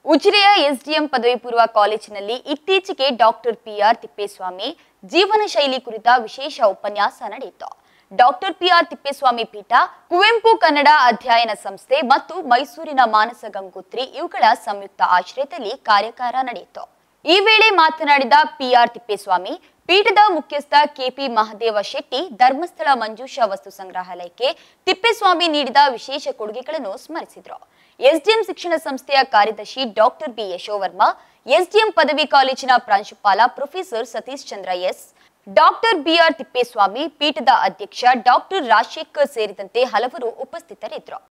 ಉಜಿರೆಯ SDM ಪದವಿ ಪೂರ್ವ ಕಾಲೇಜಿನಲ್ಲಿ ಇತ್ತೀಚೆಗೆ ಡಾಕ್ಟರ್ ಪಿಆರ್ ತಿಪ್ಪೇಸ್ವಾಮಿ ಜೀವನ ಶೈಲಿ ಕುರಿತ ವಿಶೇಷ ಉಪನ್ಯಾಸ ನಡೆಯಿತು ಡಾಕ್ಟರ್ ಪಿಆರ್ ತಿಪ್ಪೇಸ್ವಾಮಿ ಪೀಠ ಕುವೆಂಪು ಕನ್ನಡ ಅಧ್ಯಯನ ಸಂಸ್ಥೆ ಮತ್ತು ಮೈಸೂರಿನ ಮಾನಸ ಗಂಗೋತ್ರಿ ಇವುಗಳ ಸಂಯುಕ್ತ ಆಶ್ರಯದಲ್ಲಿ ಕಾರ್ಯಾಗಾರ ನಡೆಯಿತು ಈ ವೇಳೆ ಮಾತನಾಡಿದ ಪಿಆರ್ ತಿಪ್ಪೇಸ್ವಾಮಿ ಪೀಠದ ಮುಖ್ಯಸ್ಥ ಕೆಪಿ ಮಹದೇವ ಶೆಟ್ಟಿ ಧರ್ಮಸ್ಥಳ ಮಂಜೂಷ ವಸ್ತು ಸಂಗ್ರಹಾಲಯಕ್ಕೆ ತಿಪ್ಪೇಸ್ವಾಮಿ ನೀಡಿದ ವಿಶೇಷ ಕೊಡುಗೆಗಳನ್ನು ಸ್ಮರಿಸಿದರು ಎಸ್ಡಿಎಂ ಶಿಕ್ಷಣ ಸಂಸ್ಥೆಯ ಕಾರ್ಯದರ್ಶಿ ಡಾಕ್ಟರ್ ಬಿ ಯಶೋವರ್ಮಾ ಎಸ್ಡಿಎಂ ಪದವಿ ಕಾಲೇಜಿನ ಪ್ರಾಂಶುಪಾಲ professor Satish Chandra S doctor BR Tippeswamy ಪೀಠದ ಅಧ್ಯಕ್ಷ ಡಾಕ್ಟರ್ ರಾಜಶೇಖರ್ ಸೇರಿದಂತೆ ಹಲವರು ಉಪಸ್ಥಿತರಿದ್ದರು